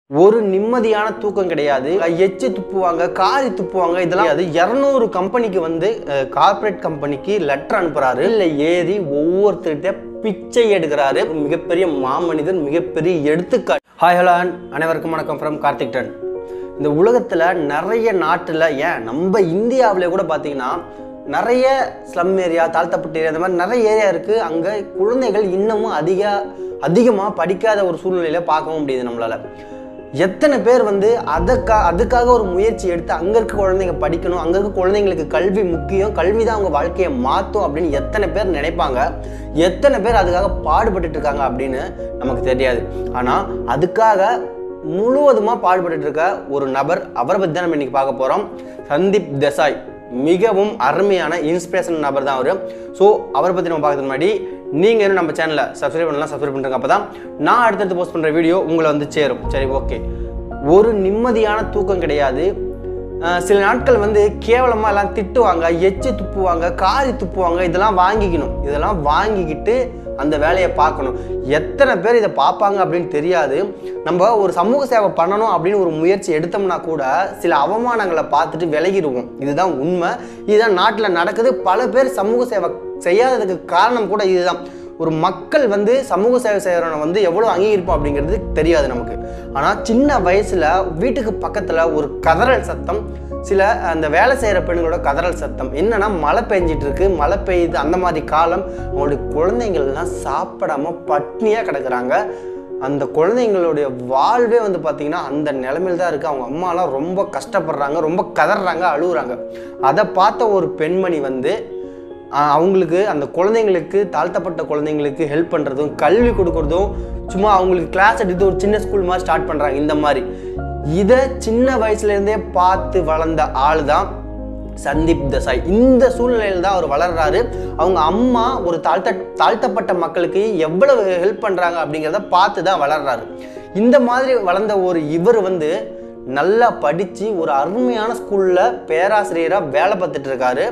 ஒரு நிம்மதியான தூக்கம் கிடையாது எச்சு துப்புவாங்க காரி துப்புவாங்க இதெல்லாம் அது இரநூறு கம்பெனிக்கு வந்து கார்ப்பரேட் கம்பெனிக்கு லெட்டர் அனுப்புறாரு இல்லை ஏறி ஒவ்வொருத்தர்கிட்ட பிச்சை எடுக்கிறாரு மிகப்பெரிய மாமனிதன் மிகப்பெரிய எடுத்துக்காட்டு ஹாய் ஹலோ அனைவருக்கும் வணக்கம் ஃப்ரம் கார்த்திக் டன் இந்த உலகத்தில் நிறைய நாட்டில் ஏன் நம்ம இந்தியாவிலே கூட பார்த்தீங்கன்னா நிறைய ஸ்லம் ஏரியா தாழ்த்தப்பட்ட ஏரியா இந்த மாதிரி நிறைய ஏரியா இருக்குது அங்கே குழந்தைகள் இன்னமும் அதிக அதிகமாக படிக்காத ஒரு சூழ்நிலையில பார்க்கவும் முடியுது நம்மளால் எத்தனை பேர் வந்து அதுக்கா அதுக்காக ஒரு முயற்சி எடுத்து அங்கே இருக்க குழந்தைங்க படிக்கணும் அங்கே இருக்க குழந்தைங்களுக்கு கல்வி முக்கியம் கல்வி தான் அவங்க வாழ்க்கையை மாற்றும் அப்படின்னு எத்தனை பேர் நினைப்பாங்க எத்தனை பேர் அதுக்காக பாடுபட்டுட்டு இருக்காங்க அப்படின்னு நமக்கு தெரியாது ஆனால் அதுக்காக முழுவதுமாக பாடுபட்டுட்டு இருக்க ஒரு நபர் அவரை பற்றி தான் நம்ம இன்னைக்கு பார்க்க போகிறோம் சந்தீப் தேசாய் மிகவும் அருமையான இன்ஸ்பிரேஷன் நபர் தான் அவர் ஸோ அவரை பற்றி நம்ம பார்க்கறதுக்கு முன்னாடி நீங்கள் இன்னும் நம்ம சேனலை சப்ஸ்கிரைப் பண்ணலாம் சப்ஸ்கிரைப் பண்ணுறங்க அப்போ தான் நான் அடுத்தடுத்து போஸ்ட் பண்ணுற வீடியோ உங்களை வந்து சேரும் சரி ஓகே ஒரு நிம்மதியான தூக்கம் கிடையாது அஹ் சில நாட்கள் வந்து கேவலமாக எல்லாம் திட்டுவாங்க எச்சு துப்புவாங்க காரி துப்புவாங்க இதெல்லாம் வாங்கிக்கணும் இதெல்லாம் வாங்கிக்கிட்டு அந்த வேலையை பார்க்கணும் எத்தனை பேர் இதை பார்ப்பாங்க அப்படின்னு தெரியாது நம்ம ஒரு சமூக சேவை பண்ணணும் அப்படின்னு ஒரு முயற்சி எடுத்தோம்னா கூட சில அவமானங்களை பார்த்துட்டு விலகிடுவோம் இதுதான் உண்மை இதுதான் நாட்டில் நடக்குது பல பேர் சமூக சேவை செய்யாததுக்கு காரணம் கூட இதுதான் ஒரு மக்கள் வந்து சமூக சேவை செய்கிறவனை வந்து எவ்வளோ அங்கீகரிப்போம் அப்படிங்கிறது தெரியாது நமக்கு ஆனால் சின்ன வயசில் வீட்டுக்கு பக்கத்தில் ஒரு கதறல் சத்தம் சில அந்த வேலை செய்கிற பெண்களோட கதறல் சத்தம் என்னன்னா மழை பெஞ்சிட்டு இருக்கு மழை பெய்யுது அந்த மாதிரி காலம் அவங்களுடைய குழந்தைங்கள்லாம் சாப்பிடாம பட்னியாக கிடக்குறாங்க அந்த குழந்தைங்களுடைய வாழ்வே வந்து பார்த்திங்கன்னா அந்த நிலைமையில் தான் இருக்குது அவங்க அம்மாலாம் ரொம்ப கஷ்டப்படுறாங்க ரொம்ப கதறாங்க அழுகுறாங்க அதை பார்த்த ஒரு பெண்மணி வந்து ஆஹ் அவங்களுக்கு அந்த குழந்தைங்களுக்கு தாழ்த்தப்பட்ட குழந்தைங்களுக்கு ஹெல்ப் பண்ணுறதும் கல்வி கொடுக்குறதும் சும்மா அவங்களுக்கு கிளாஸ் எடுத்து ஒரு சின்ன ஸ்கூல் மாதிரி ஸ்டார்ட் பண்ணுறாங்க இந்த மாதிரி இதை சின்ன வயசுலேருந்தே பார்த்து வளர்ந்த ஆள் தான் சந்தீப் தசாய் இந்த சூழ்நிலையில் தான் அவர் வளர்றாரு அவங்க அம்மா ஒரு தாழ்த்த தாழ்த்தப்பட்ட மக்களுக்கு எவ்வளவு ஹெல்ப் பண்ணுறாங்க அப்படிங்கிறத பார்த்து தான் வளர்றாரு இந்த மாதிரி வளர்ந்த ஒரு இவர் வந்து நல்லா படித்து ஒரு அருமையான ஸ்கூலில் பேராசிரியராக வேலை பார்த்துட்டு இருக்காரு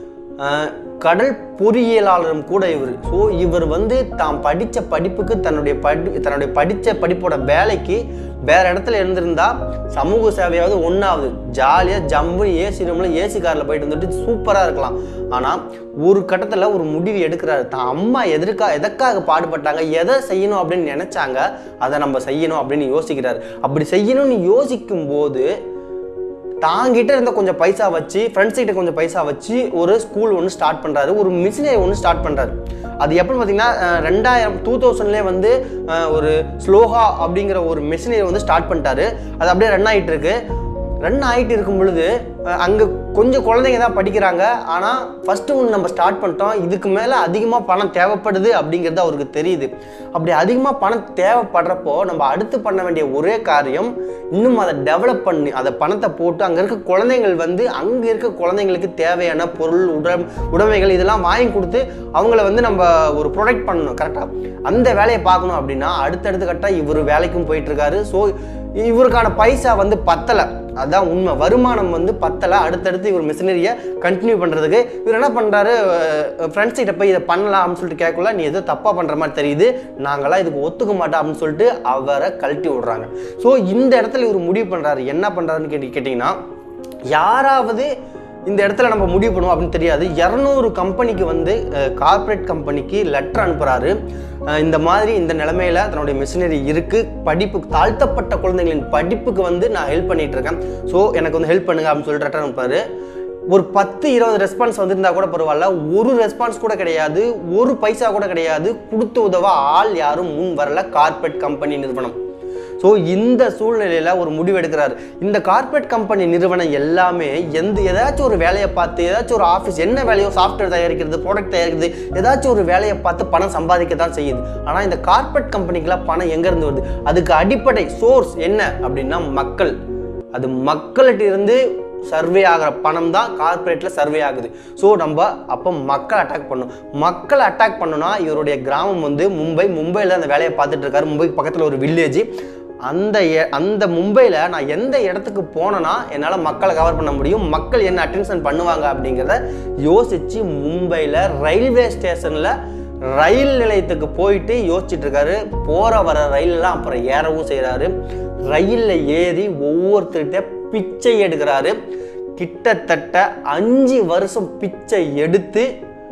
அஹ் கடல் பொறியியலாளரும் கூட இவர் ஸோ இவர் வந்து தாம் படித்த படிப்புக்கு தன்னுடைய படி தன்னுடைய படித்த படிப்போட வேலைக்கு வேற இடத்துல இருந்திருந்தா சமூக சேவையாவது ஒன்றாவது ஜாலியாக ஜம்பு ஏசி ரூமில் ஏசி காரில் போயிட்டு வந்துட்டு சூப்பராக இருக்கலாம் ஆனால் ஒரு கட்டத்தில் ஒரு முடிவு எடுக்கிறாரு தான் அம்மா எதற்கா எதற்காக பாடுபட்டாங்க எதை செய்யணும் அப்படின்னு நினச்சாங்க அதை நம்ம செய்யணும் அப்படின்னு யோசிக்கிறாரு அப்படி செய்யணும்னு யோசிக்கும் போது தாங்கிட்ட இருந்த கொஞ்சம் பைசா வச்சு ஃப்ரெண்ட்ஸ் கிட்ட கொஞ்சம் பைசா வச்சு ஒரு ஸ்கூல் ஒன்று ஸ்டார்ட் பண்ணுறாரு ஒரு மிஷினரி ஒன்று ஸ்டார்ட் பண்ணுறாரு அது எப்படின்னு பார்த்தீங்கன்னா அஹ், ரெண்டாயிரம் டூ தௌசண்ட்லேயே வந்து அஹ், ஒரு ஸ்லோஹா அப்படிங்கிற ஒரு மிஷினரி வந்து ஸ்டார்ட் பண்ணிட்டாரு அது அப்படியே ரன் ஆகிட்டு இருக்கு ரன் ஆகிட்டு இருக்கும் பொழுது அங்கே கொஞ்சம் குழந்தைங்க தான் படிக்கிறாங்க ஆனால் ஃபஸ்ட்டு ஒன்று நம்ம ஸ்டார்ட் பண்ணிட்டோம் இதுக்கு மேலே அதிகமாக பணம் தேவைப்படுது அப்படிங்கிறது அவருக்கு தெரியுது அப்படி அதிகமாக பணம் தேவைப்படுறப்போ நம்ம அடுத்து பண்ண வேண்டிய ஒரே காரியம் இன்னும் அதை டெவலப் பண்ணி அதை பணத்தை போட்டு அங்கே இருக்க குழந்தைங்கள் வந்து அங்கே இருக்க குழந்தைங்களுக்கு தேவையான பொருள் உட உடைமைகள் இதெல்லாம் வாங்கி கொடுத்து அவங்கள வந்து நம்ம ஒரு ப்ரொடெக்ட் பண்ணணும் கரெக்டாக அந்த வேலையை பார்க்கணும் அப்படின்னா அடுத்தடுத்து கரெக்டாக இவர் வேலைக்கும் போயிட்டு இருக்காரு ஸோ இவருக்கான பைசா வந்து பத்தலை அதான் உண்மை வருமானம் வந்து பத்தலை அடுத்தடுத்து இவர் மிஷினரியை கண்டினியூ பண்ணுறதுக்கு இவர் என்ன பண்ணுறாரு ஃப்ரெண்ட்ஸ் கிட்ட போய் இதை பண்ணலாம் அப்படின்னு சொல்லிட்டு கேட்கல நீ ஏதோ தப்பாக பண்ணுற மாதிரி தெரியுது நாங்களாம் இதுக்கு ஒத்துக்க மாட்டோம் அப்படின்னு சொல்லிட்டு அவரை கழட்டி விடுறாங்க ஸோ இந்த இடத்துல இவர் முடிவு பண்ணுறாரு என்ன பண்ணுறாருன்னு கேட்டி கேட்டிங்கன்னா யாராவது இந்த இடத்துல நம்ம முடிவு பண்ணுவோம் அப்படின்னு தெரியாது இரநூறு கம்பெனிக்கு வந்து கார்ப்பரேட் கம்பெனிக்கு லெட்டர் அனுப்புகிறாரு இந்த மாதிரி இந்த நிலமையில தன்னுடைய மிஷினரி இருக்குது படிப்பு தாழ்த்தப்பட்ட குழந்தைகளின் படிப்புக்கு வந்து நான் ஹெல்ப் பண்ணிட்டு இருக்கேன் ஸோ எனக்கு வந்து ஹெல்ப் பண்ணுங்க அப்படின்னு சொல்லிட்டு லெட்டர் அனுப்புறாரு ஒரு பத்து இருபது ரெஸ்பான்ஸ் வந்திருந்தா கூட பரவாயில்ல ஒரு ரெஸ்பான்ஸ் கூட கிடையாது ஒரு பைசா கூட கிடையாது கொடுத்து உதவ ஆள் யாரும் முன் வரல கார்ப்பரேட் கம்பெனி நிறுவனம் ஸோ இந்த சூழ்நிலையில் ஒரு முடிவு எடுக்கிறாரு இந்த கார்ப்பரேட் கம்பெனி நிறுவனம் எல்லாமே எந்த ஏதாச்சும் ஒரு வேலையை பார்த்து ஏதாச்சும் ஒரு ஆஃபீஸ் என்ன வேலையோ சாஃப்ட்வேர் தயாரிக்கிறது ப்ராடக்ட் தயாரிக்கிறது ஏதாச்சும் ஒரு வேலையை பார்த்து பணம் சம்பாதிக்க தான் செய்யுது ஆனால் இந்த கார்ப்பரேட் கம்பெனிக்கெலாம் பணம் எங்கேருந்து வருது அதுக்கு அடிப்படை சோர்ஸ் என்ன அப்படின்னா மக்கள் அது மக்கள்கிட்ட இருந்து சர்வே ஆகிற பணம் தான் கார்ப்பரேட்டில் சர்வே ஆகுது ஸோ நம்ம அப்போ மக்கள் அட்டாக் பண்ணணும் மக்கள் அட்டாக் பண்ணணும்னா இவருடைய கிராமம் வந்து மும்பை மும்பையில் அந்த வேலையை பார்த்துட்டு இருக்காரு மும்பைக்கு பக்கத்தில் ஒரு வில்லேஜ் அந்த எ- அந்த மும்பையில் நான் எந்த இடத்துக்கு போனேன்னா என்னால் மக்களை கவர் பண்ண முடியும் மக்கள் என்ன அட்டென்ஷன் பண்ணுவாங்க அப்படிங்கிறத யோசித்து மும்பையில் ரயில்வே ஸ்டேஷனில் ரயில் நிலையத்துக்கு போயிட்டு யோசிச்சுட்டு இருக்காரு போற வர ரயிலெல்லாம் அப்புறம் ஏறவும் செய்கிறாரு ரயிலில் ஏறி ஒவ்வொருத்தர்கிட்ட பிச்சை எடுக்கிறாரு கிட்டத்தட்ட அஞ்சு வருஷம் பிச்சை எடுத்து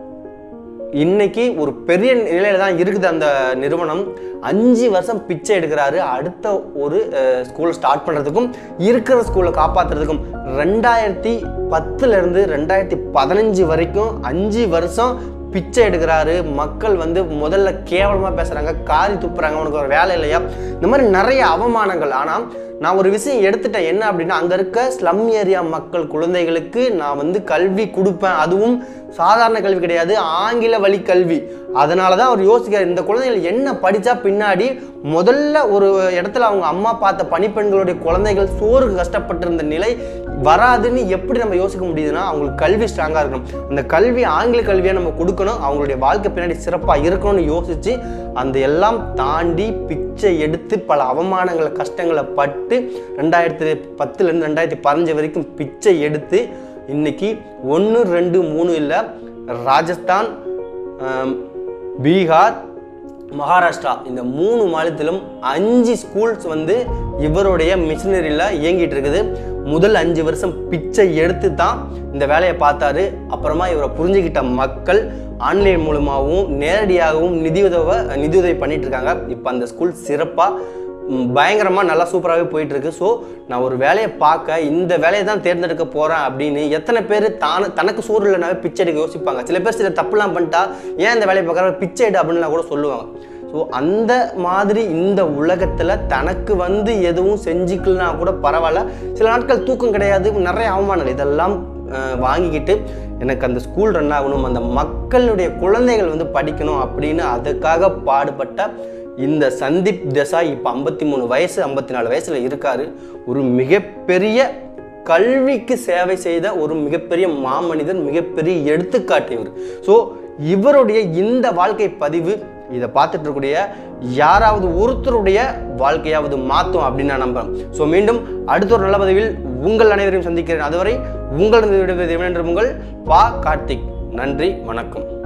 இன்னைக்கு ஒரு பெரிய நிலையில தான் இருக்குது அந்த நிறுவனம் அஞ்சு வருஷம் பிச்சை எடுக்கிறாரு அடுத்த ஒரு ஸ்கூலை ஸ்டார்ட் பண்ணுறதுக்கும் இருக்கிற ஸ்கூலை காப்பாற்றுறதுக்கும் ரெண்டாயிரத்தி பத்துலேருந்து ரெண்டாயிரத்தி பதினஞ்சு வரைக்கும் அஞ்சு வருஷம் பிச்சை எடுக்கிறாரு மக்கள் வந்து முதல்ல கேவலமாக பேசுகிறாங்க காரி துப்புறாங்க உனக்கு ஒரு வேலை இல்லையா இந்த மாதிரி நிறைய அவமானங்கள் ஆனால் நான் ஒரு விஷயம் எடுத்துட்டேன் என்ன அப்படின்னா அங்கே இருக்க ஸ்லம் ஏரியா மக்கள் குழந்தைகளுக்கு நான் வந்து கல்வி கொடுப்பேன் அதுவும் சாதாரண கல்வி கிடையாது ஆங்கில வழி கல்வி அதனால தான் அவர் யோசிக்கிறார் இந்த குழந்தைகள் என்ன படித்தா பின்னாடி முதல்ல ஒரு இடத்துல அவங்க அம்மா பார்த்த பணிப்பெண்களுடைய குழந்தைகள் சோறுக்கு கஷ்டப்பட்டிருந்த நிலை வராதுன்னு எப்படி நம்ம யோசிக்க முடியுதுன்னா அவங்களுக்கு கல்வி ஸ்ட்ராங்காக இருக்கணும் அந்த கல்வி ஆங்கில கல்வியாக நம்ம கொடுக்கணும் அவங்களுடைய வாழ்க்கை பின்னாடி சிறப்பாக இருக்கணும்னு யோசித்து அந்த எல்லாம் தாண்டி பிச்சை எடுத்து பல அவமானங்களை கஷ்டங்களை பட்டு ரெண்டாயிரத்தி பத்துலேருந்து ரெண்டாயிரத்தி பதினஞ்சு வரைக்கும் பிச்சை எடுத்து இன்னைக்கு ஒன்று ரெண்டு மூணு இல்லை ராஜஸ்தான் ஆம், பீகார் மகாராஷ்டிரா இந்த மூணு மாநிலத்திலும் அஞ்சு ஸ்கூல்ஸ் வந்து இவருடைய மிஷினரியில் இயங்கிட்டு இருக்குது முதல் அஞ்சு வருஷம் பிச்சை எடுத்து தான் இந்த வேலையை பார்த்தாரு அப்புறமா இவரை புரிஞ்சுக்கிட்ட மக்கள் ஆன்லைன் மூலமாகவும் நேரடியாகவும் நிதியுதவ நிதியுதவி பண்ணிட்டு இருக்காங்க இப்போ அந்த ஸ்கூல் சிறப்பாக பயங்கரமாக நல்லா சூப்பராகவே போயிட்டு இருக்கு ஸோ நான் ஒரு வேலையை பார்க்க இந்த வேலையை தான் தேர்ந்தெடுக்க போகிறேன் அப்படின்னு எத்தனை பேர் தான தனக்கு சோறு இல்லைனாவே பிச்சை எடுக்க யோசிப்பாங்க சில பேர் சில தப்புலாம் பண்ணிட்டா ஏன் இந்த வேலையை பார்க்குற பிச்சை எடு அப்படின்லாம் கூட சொல்லுவாங்க ஸோ அந்த மாதிரி இந்த உலகத்தில் தனக்கு வந்து எதுவும் செஞ்சுக்கலனா கூட பரவாயில்ல சில நாட்கள் தூக்கம் கிடையாது நிறைய அவமானங்கள் இதெல்லாம் அஹ், வாங்கிக்கிட்டு எனக்கு அந்த ஸ்கூல் ரன் ஆகணும் அந்த மக்களுடைய குழந்தைகள் வந்து படிக்கணும் அப்படின்னு அதுக்காக பாடுபட்ட இந்த சந்தீப் தேசாய் இப்போ ஐம்பத்தி மூணு வயசு ஐம்பத்தி நாலு வயசில் இருக்காரு ஒரு மிகப்பெரிய கல்விக்கு சேவை செய்த ஒரு மிகப்பெரிய மாமனிதன் மிகப்பெரிய எடுத்துக்காட்டு இவர் ஸோ இவருடைய இந்த வாழ்க்கை பதிவு இதை பார்த்துட்டு இருக்கக்கூடிய யாராவது ஒருத்தருடைய வாழ்க்கையாவது மாற்றும் அப்படின்னு நான் நம்புறேன் ஸோ மீண்டும் அடுத்த ஒரு நல்ல பதிவில் உங்கள் அனைவரையும் சந்திக்கிறேன் அதுவரை உங்களது விடுவது உங்கள் பா கார்த்திக் நன்றி வணக்கம்